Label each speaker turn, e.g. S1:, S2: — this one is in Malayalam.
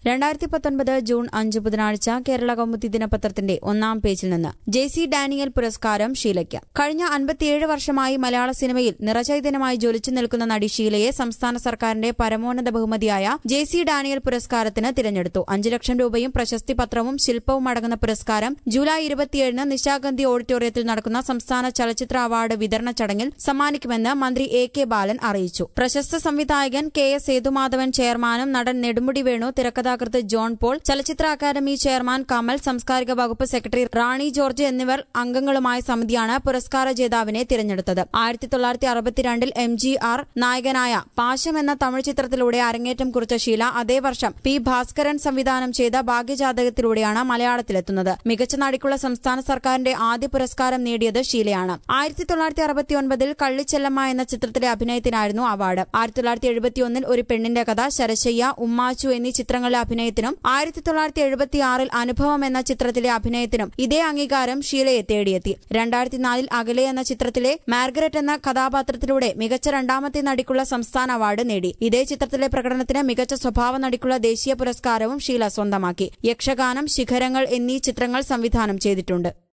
S1: രണ്ടായിരത്തി പത്തൊൻപത് ജൂൺ അഞ്ച് ബുധനാഴ്ച കേരള കൗമുദി ദിനപത്രത്തിന്റെ ഒന്നാം പേജിൽ നിന്ന് ജെ സി ഡാനിയൽ പുരസ്കാരം ഷീലയ്ക്ക് കഴിഞ്ഞ അൻപത്തിയേഴ് വർഷമായി മലയാള സിനിമയിൽ നിറചൈതന്യമായി ജ്വലിച്ചു നിൽക്കുന്ന നടി ഷീലയെ സംസ്ഥാന സർക്കാരിന്റെ പരമോന്നത ബഹുമതിയായ ജെ സി ഡാനിയൽ പുരസ്കാരത്തിന് തിരഞ്ഞെടുത്തു അഞ്ച് ലക്ഷം രൂപയും പ്രശസ്തി പത്രവും ശില്പവും അടങ്ങുന്ന പുരസ്കാരം ജൂലൈ ഇരുപത്തിയേഴിന് നിശാഗന്ധി ഓഡിറ്റോറിയത്തിൽ നടക്കുന്ന സംസ്ഥാന ചലച്ചിത്ര അവാർഡ് വിതരണ ചടങ്ങിൽ സമ്മാനിക്കുമെന്ന് മന്ത്രി എ കെ ബാലൻ അറിയിച്ചു പ്രശസ്ത സംവിധായകൻ കെ എസ് സേതുമാധവൻ ചെയർമാനും നടൻ നെടുമുടി വേണു തിരക്കഥാകൃത്ത് ജോൺ പോൾ ചലച്ചിത്ര അക്കാദമി ചെയർമാൻ കമൽ സാംസ്കാരിക വകുപ്പ് സെക്രട്ടറി റാണി ജോർജ് എന്നിവർ അംഗങ്ങളുമായ സമിതിയാണ് പുരസ്കാര ജേതാവിനെ തിരഞ്ഞെടുത്തത് ആയിരത്തി തൊള്ളായിരത്തി അറുപത്തിരണ്ടിൽ എം ജി ആർ നായകനായ പാശം എന്ന തമിഴ് ചിത്രത്തിലൂടെ അരങ്ങേറ്റം കുറിച്ച ഷീല അതേ വർഷം പി ഭാസ്കരൻ സംവിധാനം ചെയ്ത ഭാഗ്യജാതകത്തിലൂടെയാണ് മലയാളത്തിലെത്തുന്നത് മികച്ച നടിക്കുള്ള സംസ്ഥാന സർക്കാരിന്റെ ആദ്യ പുരസ്കാരം നേടിയത് ഷീലയാണ് ആയിരത്തി തൊള്ളായിരത്തി അറുപത്തിയൊൻപതിൽ കള്ളിച്ചെല്ലമ്മ എന്ന ചിത്രത്തിലെ അഭിനയത്തിനായിരുന്നു അവാർഡ് ആയിരത്തി തൊള്ളായിരത്തി എഴുപത്തിയൊന്നിൽ ഒരു പെണ്ണിന്റെ കഥ ശരശയ്യ ഉമ്മാച്ചു എന്നീ ചിത്രങ്ങളിലെ അഭിനയത്തിനും ആയിരത്തി തൊള്ളായിരത്തി എഴുപത്തിയാറിൽ അനുഭവം എന്ന ചിത്രത്തിലെ അഭിനയത്തിനും ഇതേ അംഗീകാരം ഷീലയെ തേടിയെത്തി രണ്ടായിരത്തി നാലിൽ അകലെ എന്ന ചിത്രത്തിലെ മാർഗരറ്റ് എന്ന കഥാപാത്രത്തിലൂടെ മികച്ച രണ്ടാമത്തെ നടിക്കുള്ള സംസ്ഥാന അവാർഡ് നേടി ഇതേ ചിത്രത്തിലെ പ്രകടനത്തിന് മികച്ച സ്വഭാവ നടിക്കുള്ള ദേശീയ പുരസ്കാരവും ഷീല സ്വന്തമാക്കി യക്ഷഗാനം ശിഖരങ്ങൾ എന്നീ ചിത്രങ്ങൾ സംവിധാനം ചെയ്തിട്ടുണ്ട്